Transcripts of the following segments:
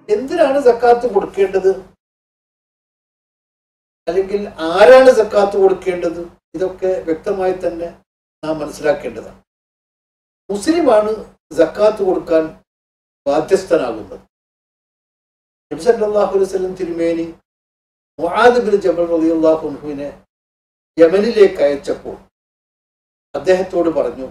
എന്തിനാണ് സക്കാത്ത് കൊടുക്കേണ്ടത് അല്ലെങ്കിൽ ആരാണ് സക്കാത്ത് കൊടുക്കേണ്ടത് ഇതൊക്കെ വ്യക്തമായി തന്നെ നാം മനസ്സിലാക്കേണ്ടതാണ് മുസ്ലിമാണ് സക്കാത്ത് കൊടുക്കാൻ ബാധ്യസ്ഥനാകുന്നത് നബി സല്ലല്ലാഹു അലൈഹി വസല്ലം തിരുമേനി മുആദ് ബിൻ ജബൽ റളിയല്ലാഹു അൻഹുവിനെ യമനിലേക്ക് അയച്ചപ്പോൾ അദ്ദേഹത്തോട് പറഞ്ഞു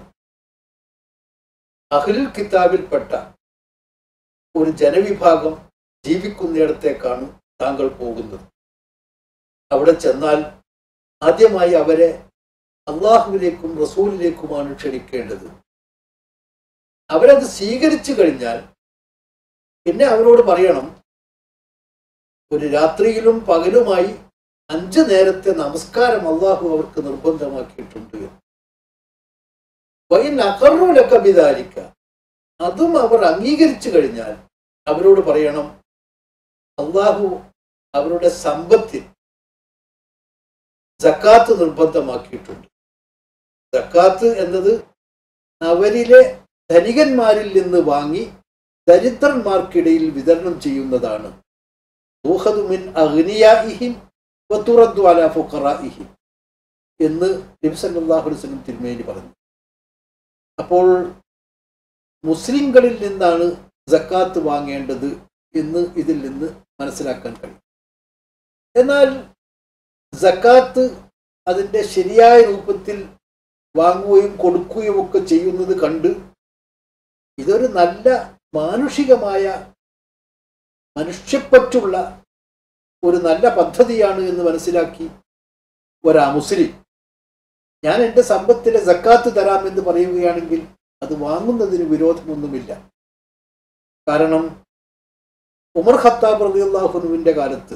അഹ്ലുൽ കിതാബിൽപ്പെട്ട ഒരു ജനവിഭാഗം ജീവിക്കുന്നിടത്തേക്കാണ് താങ്കൾ പോകുന്നത് അവിടെ ചെന്നാൽ ആദ്യമായി അവരെ അള്ളാഹുവിലേക്കും റസൂലിലേക്കുമാണ് ക്ഷണിക്കേണ്ടത് അവരത് സ്വീകരിച്ചു കഴിഞ്ഞാൽ പിന്നെ അവരോട് പറയണം ഒരു രാത്രിയിലും പകലുമായി അഞ്ച് നേരത്തെ നമസ്കാരം അള്ളാഹു അവർക്ക് നിർബന്ധമാക്കിയിട്ടുണ്ട് എന്ന്. വൈൻ അകറുലൊക്കെ വിധാരിക്ക അതും അവർ അംഗീകരിച്ചു കഴിഞ്ഞാൽ അവരോട് പറയണം അള്ളാഹു അവരുടെ സമ്പത്തിൽ ജക്കാത്ത് നിർബന്ധമാക്കിയിട്ടുണ്ട് ജക്കാത്ത് എന്നത് അവരിലെ ധനികന്മാരിൽ നിന്ന് വാങ്ങി ദരിദ്രന്മാർക്കിടയിൽ വിതരണം ചെയ്യുന്നതാണ് ഊഹദു മിൻ അഗ്നിയാഇഹിം വതുറദ്ദു അലാ ഫുഖറാഇഹിം എന്ന് നബി സല്ലല്ലാഹു അലൈഹി വസല്ലം തിരുമേനി പറഞ്ഞു അപ്പോൾ മുസ്ലിങ്ങളിൽ നിന്നാണ് സക്കാത്ത് വാങ്ങേണ്ടത് എന്ന് ഇതിൽ നിന്ന് മനസ്സിലാക്കാൻ കഴിയും എന്നാൽ സക്കാത്ത് അതിൻ്റെ ശരിയായ രൂപത്തിൽ വാങ്ങുകയും കൊടുക്കുകയും ഒക്കെ ചെയ്യുന്നത് കണ്ട് ഇതൊരു നല്ല മാനുഷികമായ മനുഷ്യപ്പറ്റുള്ള ഒരു നല്ല പദ്ധതിയാണ് എന്ന് മനസ്സിലാക്കി ഒരാ മുസ്ലിം ഞാൻ എൻ്റെ സമ്പത്തിലെ സക്കാത്ത് തരാമെന്ന് പറയുകയാണെങ്കിൽ അത് വാങ്ങുന്നതിന് വിരോധമൊന്നുമില്ല കാരണം ഉമർ ഖത്താബ് റളിയല്ലാഹുനുവിൻ്റെ കാലത്ത്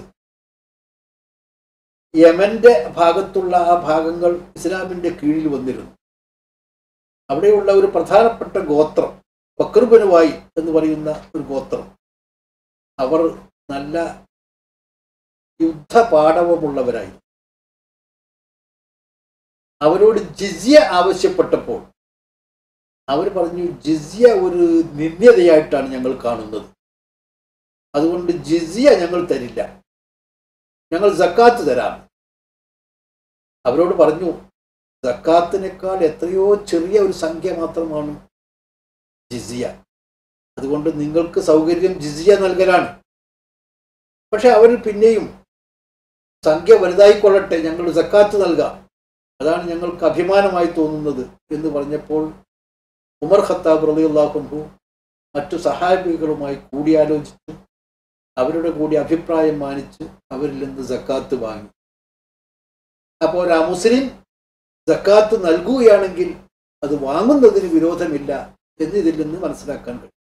യമന്റെ ഭാഗത്തുള്ള ആ ഭാഗങ്ങൾ ഇസ്ലാമിന്റെ കീഴിൽ വന്നിരുന്നു അവിടെയുള്ള ഒരു പ്രധാനപ്പെട്ട ഗോത്രം ബക്രുബനുവായി എന്ന് പറയുന്ന ഒരു ഗോത്രം അവർ നല്ല യുദ്ധപാടവമുള്ളവരായി അവരോട് ജിസിയ ആവശ്യപ്പെട്ടപ്പോൾ അവർ പറഞ്ഞു ജിസിയ ഒരു നിന്ദ്യതയായിട്ടാണ് ഞങ്ങൾ കാണുന്നത് അതുകൊണ്ട് ജിസിയ ഞങ്ങൾ തരില്ല ഞങ്ങൾ സക്കാത്ത് തരാം അവരോട് പറഞ്ഞു സക്കാത്തിനേക്കാൾ എത്രയോ ചെറിയ ഒരു സംഖ്യ മാത്രമാണ് ജിസിയ അതുകൊണ്ട് നിങ്ങൾക്ക് സൗകര്യം ജിസിയ നൽകലാണ് പക്ഷെ അവർ പിന്നെയും സംഖ്യ വലുതായിക്കൊള്ളട്ടെ ഞങ്ങൾ സക്കാത്ത് നൽകാം അതാണ് ഞങ്ങൾക്ക് അഭിമാനമായി തോന്നുന്നത് എന്ന് പറഞ്ഞപ്പോൾ ഉമർ ഖത്താബ് റളിയല്ലാഹു മറ്റു സഹാബികളുമായി കൂടിയാലോചിച്ചു അവരുടെ കൂടി അഭിപ്രായം മാനിച്ച് അവരിൽ നിന്ന് സക്കാത്ത് വാങ്ങി അപ്പോൾ ആ മുസ്ലിം സക്കാത്ത് നൽകുകയാണെങ്കിൽ അത് വാങ്ങുന്നതിന് വിരോധമില്ല എന്ന് ഇതിൽ നിന്ന് മനസ്സിലാക്കാൻ കഴിയും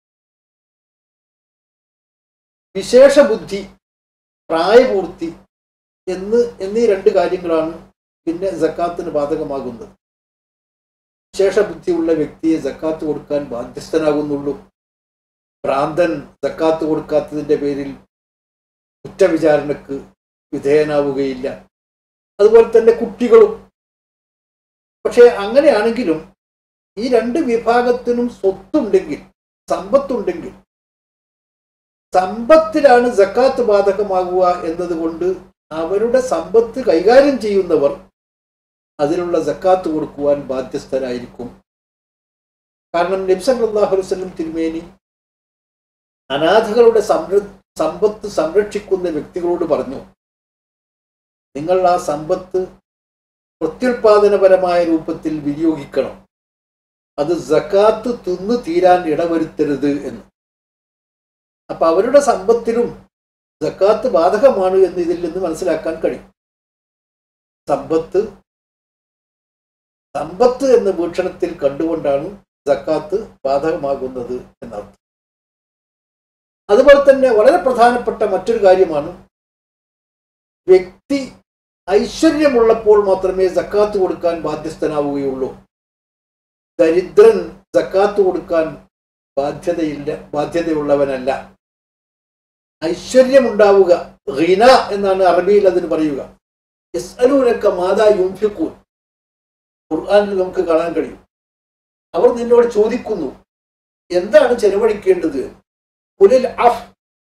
വിശേഷ ബുദ്ധി പ്രായപൂർത്തി എന്ന് എന്നീ രണ്ട് കാര്യങ്ങളാണ് പിന്നെ സക്കാത്തിന് ബാധകമാകുന്നത് വിശേഷ ബുദ്ധിയുള്ള വ്യക്തിയെ സക്കാത്ത് കൊടുക്കാൻ ബാധ്യസ്ഥനാകുന്നുള്ളൂ ഭ്രാന്തൻ സക്കാത്ത് കൊടുക്കാത്തതിൻ്റെ പേരിൽ കുറ്റവിചാരണക്ക് വിധേയനാവുകയില്ല അതുപോലെ തന്നെ കുട്ടികളും പക്ഷെ അങ്ങനെയാണെങ്കിലും ഈ രണ്ട് വിഭാഗത്തിനും സ്വത്തുണ്ടെങ്കിൽ സമ്പത്തുണ്ടെങ്കിൽ സമ്പത്തിലാണ് സക്കാത്ത് ബാധകമാകുക എന്നതുകൊണ്ട് അവരുടെ സമ്പത്ത് കൈകാര്യം ചെയ്യുന്നവർ അതിനുള്ള സക്കാത്ത് കൊടുക്കുവാൻ ബാധ്യസ്ഥരായിരിക്കും കാരണം നബ്സല്ലാഹു വസ്ലം തിരുമേനി അനാഥകളുടെ സംര സമ്പത്ത് സംരക്ഷിക്കുന്ന വ്യക്തികളോട് പറഞ്ഞു നിങ്ങൾ ആ സമ്പത്ത് പ്രത്യുൽപാദനപരമായ രൂപത്തിൽ വിനിയോഗിക്കണം അത് സക്കാത്ത് തിന്നു തീരാൻ ഇടവരുത്തരുത് എന്ന് അപ്പൊ അവരുടെ സമ്പത്തിലും സക്കാത്ത് ബാധകമാണ് എന്ന് ഇതിൽ നിന്ന് മനസ്സിലാക്കാൻ കഴിയും സമ്പത്ത് സമ്പത്ത് എന്ന വീക്ഷണത്തിൽ കണ്ടുകൊണ്ടാണ് സക്കാത്ത് ബാധകമാകുന്നത് എന്നർത്ഥം അതുപോലെ തന്നെ വളരെ പ്രധാനപ്പെട്ട മറ്റൊരു കാര്യമാണ് വ്യക്തി ഐശ്വര്യമുള്ളപ്പോൾ മാത്രമേ സക്കാത്ത് കൊടുക്കാൻ ബാധ്യസ്ഥനാവുകയുള്ളൂ ദരിദ്രൻ സക്കാത്ത് കൊടുക്കാൻ ബാധ്യതയില്ല ബാധ്യതയുള്ളവനല്ല ഐശ്വര്യമുണ്ടാവുക ഹിന എന്നാണ് അറബിയിൽ അതിന് പറയുക യസ്അലൂനക്ക മാതാ യുംഫിഖൂൻ ഖുർആനിൽ നമുക്ക് കാണാൻ കഴിയും അവർ നിന്നോട് ചോദിക്കുന്നു എന്താണ് ചെലവഴിക്കേണ്ടത് കുലിൽ അഫ്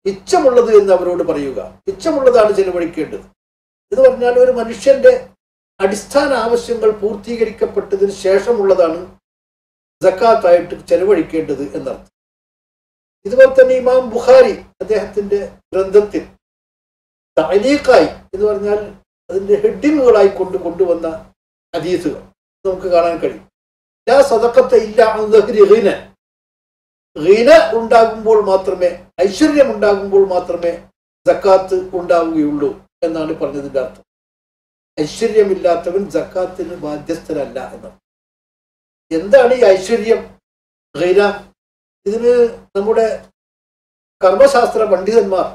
ഇച്ഛമുള്ളത് എന്ന് അവരോട് പറയുക ഇച്ഛമുള്ളതാണ് ചെലവഴിക്കേണ്ടത് എന്ന് പറഞ്ഞാൽ ഒരു മനുഷ്യന്റെ അടിസ്ഥാന ആവശ്യങ്ങൾ പൂർത്തീകരിക്കപ്പെട്ടതിന് ശേഷമുള്ളതാണ് ജക്കാത്തായിട്ട് ചെലവഴിക്കേണ്ടത് എന്നർത്ഥം ഇതുപോലെ തന്നെ ഇമാം ബുഖാരി അദ്ദേഹത്തിന്റെ ഗ്രന്ഥത്തിൽ തലീഖായി എന്ന് പറഞ്ഞാൽ അതിന്റെ ഹെഡിങ്ങുകളായി കൊണ്ട് കൊണ്ടുവന്ന ഹദീസുകൾ നമുക്ക് കാണാൻ കഴിയും ലാ സദക്കത്തെ ഇല്ല ഗീന ഗീന ഉണ്ടാകുമ്പോൾ മാത്രമേ ഐശ്വര്യം ഉണ്ടാകുമ്പോൾ മാത്രമേ ജക്കാത്ത് ഉണ്ടാവുകയുള്ളൂ എന്നാണ് പറഞ്ഞതിന്റെ അർത്ഥം ഐശ്വര്യമില്ലാത്തവൻ ജക്കാത്തിന് ബാധ്യസ്ഥരല്ല എന്നാണ് എന്താണ് ഈ ഐശ്വര്യം ഗൈന ഇതിന് നമ്മുടെ കർമ്മശാസ്ത്ര പണ്ഡിതന്മാർ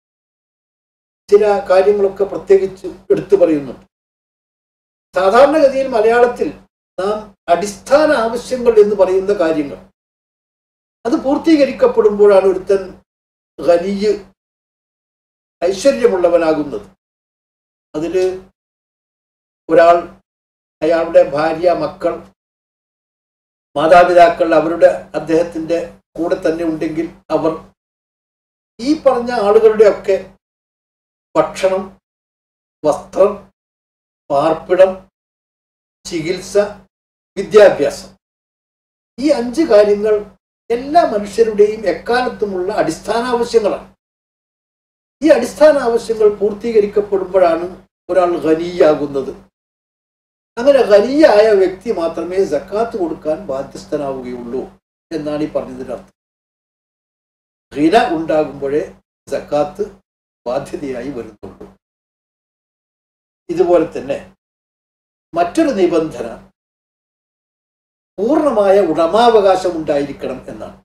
ചില കാര്യങ്ങളൊക്കെ പ്രത്യേകിച്ച് എടുത്തു പറയുന്നുണ്ട് സാധാരണഗതിയിൽ മലയാളത്തിൽ നാം അടിസ്ഥാന ആവശ്യങ്ങൾ എന്ന് പറയുന്ന കാര്യങ്ങൾ അത് പൂർത്തീകരിക്കപ്പെടുമ്പോഴാണ് ഒരുത്തൻ ഖനിയ് ഐശ്വര്യമുള്ളവനാകുന്നത് അതില് ഒരാൾ അയാളുടെ ഭാര്യ മക്കൾ മാതാപിതാക്കൾ അവരുടെ അദ്ദേഹത്തിന്റെ കൂടെ തന്നെ ഉണ്ടെങ്കിൽ അവർ ഈ പറഞ്ഞ ആളുകളുടെ ഒക്കെ ഭക്ഷണം വസ്ത്രം പാർപ്പിടം ചികിത്സ വിദ്യാഭ്യാസം ഈ അഞ്ച് കാര്യങ്ങൾ എല്ലാ മനുഷ്യരുടെയും എക്കാലത്തുമുള്ള അടിസ്ഥാന ആവശ്യങ്ങളാണ് ഈ അടിസ്ഥാന ആവശ്യങ്ങൾ പൂർത്തീകരിക്കപ്പെടുമ്പോഴാണ് ഒരാൾ ഖനിയാകുന്നത് അങ്ങനെ ഖനിയായ വ്യക്തി മാത്രമേ ജക്കാത്ത് കൊടുക്കാൻ ബാധ്യസ്ഥനാവുകയുള്ളൂ എന്നാണ് ഈ പറഞ്ഞതിന്റെ അർത്ഥം ഹിന ഉണ്ടാകുമ്പോഴേ ജക്കാത്ത് ബാധ്യതയായി വരുന്നുള്ളൂ ഇതുപോലെ തന്നെ മറ്റൊരു നിബന്ധന പൂർണ്ണമായ ഉടമാവകാശം ഉണ്ടായിരിക്കണം എന്നാണ്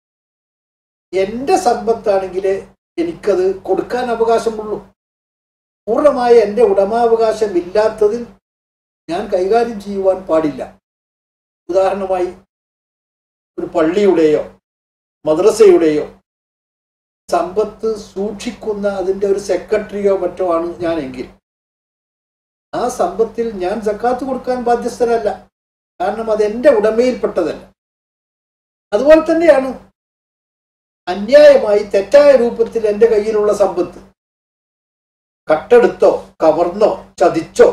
എൻ്റെ സമ്പത്താണെങ്കിലേ എനിക്കത് കൊടുക്കാൻ അവകാശമുള്ളൂ പൂർണ്ണമായ എൻ്റെ ഉടമാവകാശം ഇല്ലാത്തതിൽ ഞാൻ കൈകാര്യം ചെയ്യുവാൻ പാടില്ല ഉദാഹരണമായി ഒരു പള്ളിയുടെയോ മദ്രസയുടെയോ സമ്പത്ത് സൂക്ഷിക്കുന്ന അതിൻ്റെ ഒരു സെക്രട്ടറിയോ മറ്റോ ആണ് ഞാനെങ്കിൽ ആ സമ്പത്തിൽ ഞാൻ ജക്കാത്ത് കൊടുക്കാൻ ബാധ്യസ്ഥരല്ല കാരണം അത് എൻ്റെ ഉടമയിൽപ്പെട്ടതല്ല അതുപോലെ തന്നെയാണ് അന്യായമായി തെറ്റായ രൂപത്തിൽ എൻ്റെ കയ്യിലുള്ള സമ്പത്ത് കട്ടെടുത്തോ കവർന്നോ ചതിച്ചോ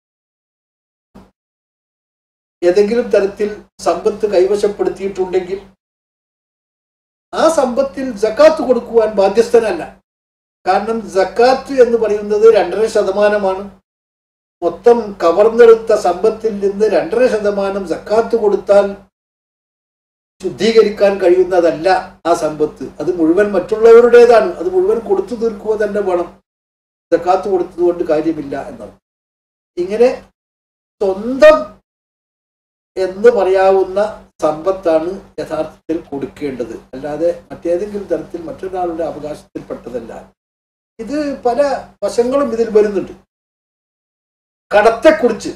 ഏതെങ്കിലും തരത്തിൽ സമ്പത്ത് കൈവശപ്പെടുത്തിയിട്ടുണ്ടെങ്കിൽ ആ സമ്പത്തിൽ ജക്കാത്ത് കൊടുക്കുവാൻ ബാധ്യസ്ഥനല്ല കാരണം ജക്കാത്ത് എന്ന് പറയുന്നത് രണ്ടര ശതമാനമാണ് മൊത്തം കവർന്നെടുത്ത സമ്പത്തിൽ നിന്ന് രണ്ടര ശതമാനം ജക്കാത്ത് കൊടുത്താൽ ശുദ്ധീകരിക്കാൻ കഴിയുന്നതല്ല ആ സമ്പത്ത് അത് മുഴുവൻ മറ്റുള്ളവരുടേതാണ് അത് മുഴുവൻ കൊടുത്തു തീർക്കുക തന്നെ വേണം ജക്കാത്ത് കൊടുത്തതുകൊണ്ട് കാര്യമില്ല എന്നാണ് ഇങ്ങനെ സ്വന്തം എന്ന് പറയാവുന്ന സമ്പത്താണ് യഥാർത്ഥത്തിൽ കൊടുക്കേണ്ടത് അല്ലാതെ മറ്റേതെങ്കിലും തരത്തിൽ മറ്റൊരാളുടെ അവകാശത്തിൽപ്പെട്ടതല്ല ഇത് പല വശങ്ങളും ഇതിൽ വരുന്നുണ്ട് കടത്തെക്കുറിച്ച്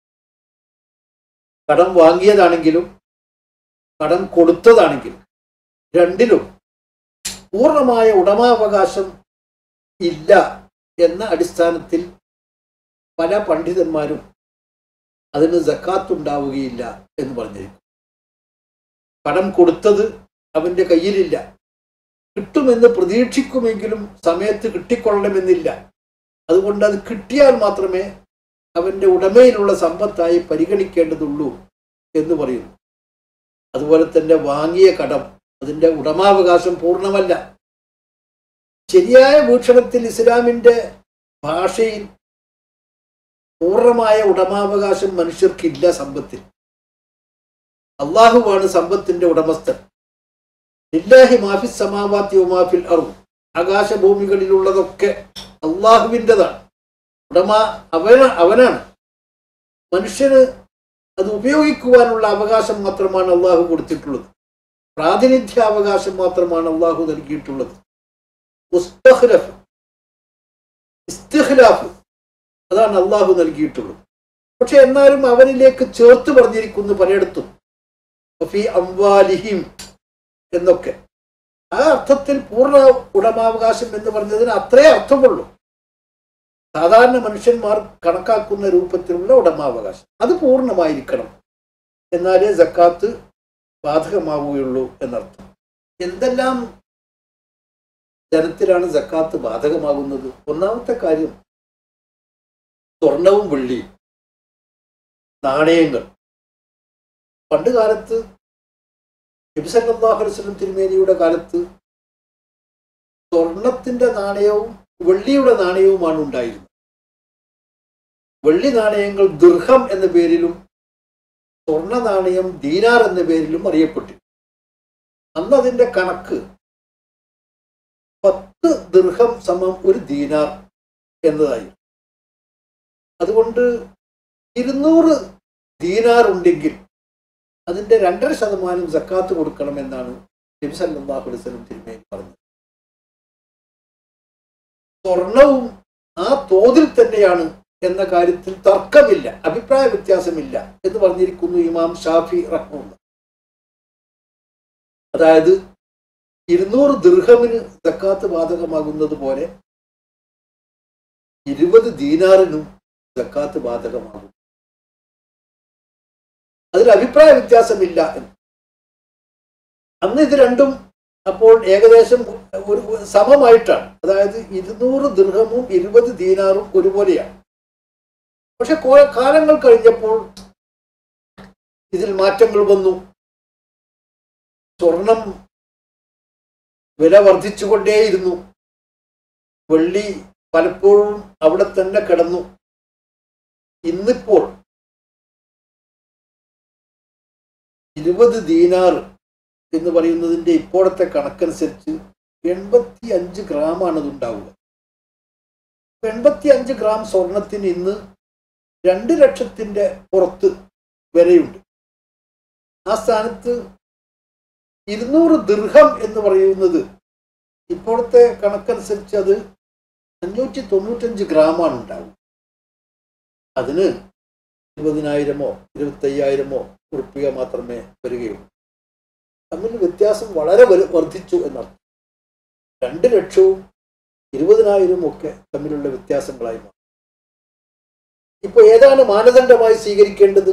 കടം വാങ്ങിയതാണെങ്കിലും കടം കൊടുത്തതാണെങ്കിലും രണ്ടിലും പൂർണ്ണമായ ഉടമാവകാശം ഇല്ല എന്ന അടിസ്ഥാനത്തിൽ പല പണ്ഡിതന്മാരും അതിന് ജക്കാത്ത് ഉണ്ടാവുകയില്ല എന്ന് പറഞ്ഞിരിക്കും കടം കൊടുത്തത് അവന്റെ കയ്യിലില്ല കിട്ടുമെന്ന് പ്രതീക്ഷിക്കുമെങ്കിലും സമയത്ത് കിട്ടിക്കൊള്ളണമെന്നില്ല അതുകൊണ്ട് അത് കിട്ടിയാൽ മാത്രമേ അവന്റെ ഉടമയിലുള്ള സമ്പത്തായി പരിഗണിക്കേണ്ടതുള്ളൂ എന്ന് പറയുന്നു അതുപോലെ തന്നെ വാങ്ങിയ കടം അതിന്റെ ഉടമാവകാശം പൂർണ്ണമല്ല ശരിയായ വീക്ഷണത്തിൽ ഇസ്ലാമിന്റെ ഭാഷയിൽ പൂർണ്ണമായ ഉടമാവകാശം മനുഷ്യർക്കില്ല സമ്പത്തിൽ അള്ളാഹുവാണ് സമ്പത്തിന്റെ ഉടമസ്ഥൻ ഇല്ലാഹി മാഫി സമാവാത്തി മാഫിൽ അറു ആകാശഭൂമികളിലുള്ളതൊക്കെ അള്ളാഹുവിൻ്റെതാണ് ഉടമ അവന അവനാണ് മനുഷ്യന് അത് ഉപയോഗിക്കുവാനുള്ള അവകാശം മാത്രമാണ് അള്ളാഹു കൊടുത്തിട്ടുള്ളത് പ്രാതിനിധ്യ അവകാശം മാത്രമാണ് അള്ളാഹു നൽകിയിട്ടുള്ളത് മുസ്തഖ്ലഫ് ഇസ്തിഖ്ലാഫ് അതാണ് അള്ളാഹു നൽകിയിട്ടുള്ളത് പക്ഷെ എന്നാലും അവനിലേക്ക് ചേർത്ത് പറഞ്ഞിരിക്കുന്നു പലയിടത്തും ഫി അംവാലിഹിം എന്നൊക്കെ ആ അർത്ഥത്തിൽ പൂർണ്ണ ഉടമാവകാശം എന്ന് പറഞ്ഞതിന് അത്രേ അർത്ഥമുള്ളൂ സാധാരണ മനുഷ്യന്മാർ കണക്കാക്കുന്ന രൂപത്തിലുള്ള ഉടമാവകാശം അത് പൂർണ്ണമായിരിക്കണം എന്നാലേ ജക്കാത്ത് ബാധകമാവുകയുള്ളൂ എന്നർത്ഥം എന്തെല്ലാം ജനത്തിലാണ് സക്കാത്ത് ബാധകമാകുന്നത് ഒന്നാമത്തെ കാര്യം സ്വർണവും വെള്ളിയും നാണയങ്ങൾ പണ്ട് കാലത്ത് നബിസല്ലാഹുലം തിരുമേനിയുടെ കാലത്ത് സ്വർണത്തിന്റെ നാണയവും വെള്ളിയുടെ നാണയവുമാണ് ഉണ്ടായിരുന്നത് വെള്ളി നാണയങ്ങൾ ദുർഹം എന്ന പേരിലും സ്വർണ നാണയം ദീനാർ എന്ന പേരിലും അറിയപ്പെട്ടു അന്ന് അതിന്റെ കണക്ക് പത്ത് ദീർഘം സമം ഒരു ദീനാർ എന്നതായി അതുകൊണ്ട് ഇരുന്നൂറ് ദീനാർ ഉണ്ടെങ്കിൽ അതിന്റെ രണ്ടര ശതമാനം സക്കാത്ത് കൊടുക്കണമെന്നാണ് നബി സല്ലല്ലാഹു അലൈഹി വസല്ലം തിരുമേനി പറഞ്ഞത് സ്വർണവും ആ തോതിൽ തന്നെയാണ് എന്ന കാര്യത്തിൽ തർക്കമില്ല അഭിപ്രായ വ്യത്യാസമില്ല എന്ന് പറഞ്ഞിരിക്കുന്നു ഇമാം ഷാഫി റഹ്മുല്ല അതായത് ഇരുന്നൂറ് ദീർഘമിന് സക്കാത്ത് ബാധകമാകുന്നത് പോലെ ഇരുപത് ദീനാറിനും സക്കാത്ത് ബാധകമാകും അതിൽ അഭിപ്രായ വ്യത്യാസമില്ല എന്ന് അന്ന് ഇത് രണ്ടും അപ്പോൾ ഏകദേശം ഒരു സമമായിട്ടാണ് അതായത് ഇരുന്നൂറ് ദീർഘമും ഇരുപത് ദീനാറും ഒരുപോലെയാണ് പക്ഷെ കുറെ കാലങ്ങൾ കഴിഞ്ഞപ്പോൾ ഇതിൽ മാറ്റങ്ങൾ വന്നു സ്വർണം വില വർദ്ധിച്ചുകൊണ്ടേയിരുന്നു വെള്ളി പലപ്പോഴും അവിടെ തന്നെ കിടന്നു ഇന്നിപ്പോൾ ഇരുപത് ദീനാർ എന്ന് പറയുന്നതിന്റെ ഇപ്പോഴത്തെ കണക്കനുസരിച്ച് എൺപത്തി അഞ്ച് ഗ്രാമാണ് അത് ഉണ്ടാവുക എൺപത്തി അഞ്ച് ഗ്രാം സ്വർണത്തിന് ഇന്ന് രണ്ട് ലക്ഷത്തിന്റെ പുറത്ത് വരെയുണ്ട് ആ സ്ഥാനത്ത് ഇരുന്നൂറ് ദീർഘം എന്ന് പറയുന്നത് ഇപ്പോഴത്തെ കണക്കനുസരിച്ച് അത് അഞ്ഞൂറ്റി തൊണ്ണൂറ്റഞ്ച് ഗ്രാമാണ് ഉണ്ടാവുക അതിന് ഇരുപതിനായിരമോ ഇരുപത്തയ്യായിരമോ ഉറുപ്പിക മാത്രമേ വരികയുള്ളൂ തമ്മിൽ വ്യത്യാസം വളരെ വലു- വർദ്ധിച്ചു എന്നർത്ഥം രണ്ട് ലക്ഷവും ഇരുപതിനായിരവും ഒക്കെ തമ്മിലുള്ള വ്യത്യാസങ്ങളായി മാറി ഇപ്പൊ ഏതാണ് മാനദണ്ഡമായി സ്വീകരിക്കേണ്ടത്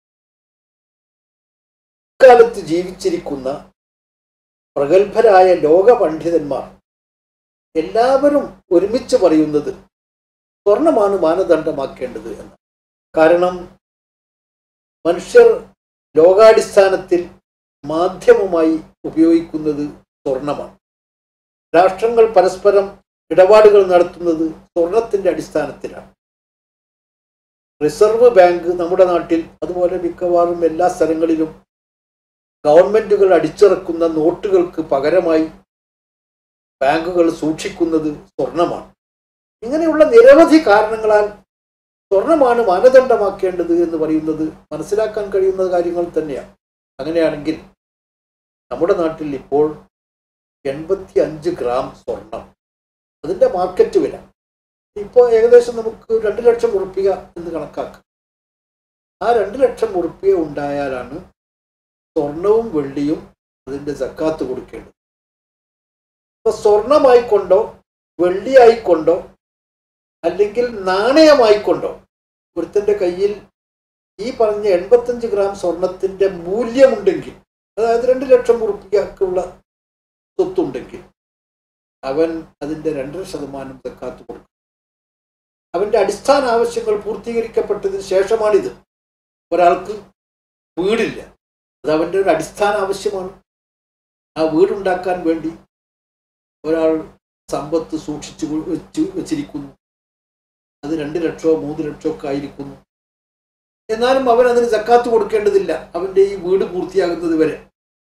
ഇക്കാലത്ത് ജീവിച്ചിരിക്കുന്ന പ്രഗത്ഭരായ ലോക പണ്ഡിതന്മാർ എല്ലാവരും ഒരുമിച്ച് പറയുന്നത് സ്വർണമാണ് മാനദണ്ഡമാക്കേണ്ടത് എന്ന് കാരണം മനുഷ്യർ ലോകാടിസ്ഥാനത്തിൽ മാധ്യമമായി ഉപയോഗിക്കുന്നത് സ്വർണമാണ് രാഷ്ട്രങ്ങൾ പരസ്പരം ഇടപാടുകൾ നടത്തുന്നത് സ്വർണത്തിന്റെ അടിസ്ഥാനത്തിലാണ് റിസർവ് ബാങ്ക് നമ്മുടെ നാട്ടിൽ അതുപോലെ മിക്കവാറും എല്ലാ സ്ഥലങ്ങളിലും ഗവൺമെന്റുകൾ അടിച്ചിറക്കുന്ന നോട്ടുകൾക്ക് പകരമായി ബാങ്കുകൾ സൂക്ഷിക്കുന്നത് സ്വർണമാണ് ഇങ്ങനെയുള്ള നിരവധി കാരണങ്ങളാൽ സ്വർണമാണ് മാനദണ്ഡമാക്കേണ്ടത് എന്ന് പറയുന്നത് മനസ്സിലാക്കാൻ കഴിയുന്ന കാര്യങ്ങൾ തന്നെയാണ് അങ്ങനെയാണെങ്കിൽ നമ്മുടെ നാട്ടിൽ ഇപ്പോൾ എൺപത്തി അഞ്ച് ഗ്രാം സ്വർണം അതിന്റെ മാർക്കറ്റ് വില ഇപ്പോൾ ഏകദേശം നമുക്ക് രണ്ട് ലക്ഷം ഉറുപ്പിക എന്ന് കണക്കാക്കാം ആ രണ്ട് ലക്ഷം ഉറുപ്പിക ഉണ്ടായാലാണ് സ്വർണവും വെള്ളിയും അതിന്റെ സക്കാത്ത് കൊടുക്കേണ്ടത് ഇപ്പൊ സ്വർണമായിക്കൊണ്ടോ വെള്ളിയായിക്കൊണ്ടോ അല്ലെങ്കിൽ നാണയമായിക്കൊണ്ടോ ഒരുത്തന്റെ കയ്യിൽ ഈ പറഞ്ഞ എൺപത്തഞ്ച് ഗ്രാം സ്വർണത്തിന്റെ മൂല്യമുണ്ടെങ്കിൽ അതായത് രണ്ട് ലക്ഷം ഉറുപ്പികക്കുള്ള സ്വത്തുണ്ടെങ്കിൽ അവൻ അതിന്റെ രണ്ടര ശതമാനം സക്കാത്ത് കൊടുക്കും അവന്റെ അടിസ്ഥാന ആവശ്യങ്ങൾ പൂർത്തീകരിക്കപ്പെട്ടതിന് ശേഷമാണിത് ഒരാൾക്ക് വീടില്ല അത് അവന്റെ ഒരു അടിസ്ഥാന ആവശ്യമാണ് ആ വീടുണ്ടാക്കാൻ വേണ്ടി ഒരാൾ സമ്പത്ത് സൂക്ഷിച്ചു വെച്ച് വെച്ചിരിക്കുന്നു അത് രണ്ട് ലക്ഷമോ മൂന്ന് ലക്ഷമോ ഒക്കെ ആയിരിക്കുന്നു എന്നാലും അവൻ അതിന് സക്കാത്ത് കൊടുക്കേണ്ടതില്ല അവന്റെ ഈ വീട് പൂർത്തിയാകുന്നത് വരെ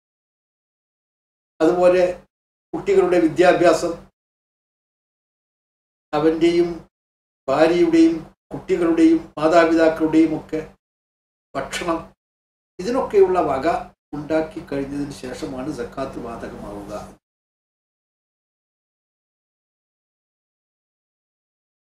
അതുപോലെ കുട്ടികളുടെ വിദ്യാഭ്യാസം അവന്റെയും ഭാര്യയുടെയും കുട്ടികളുടെയും മാതാപിതാക്കളുടെയും ഒക്കെ ഭക്ഷണം ഇതിനൊക്കെയുള്ള വക ഉണ്ടാക്കി കഴിഞ്ഞതിന് ശേഷമാണ് സക്കാത്ത് ബാധകമാവുക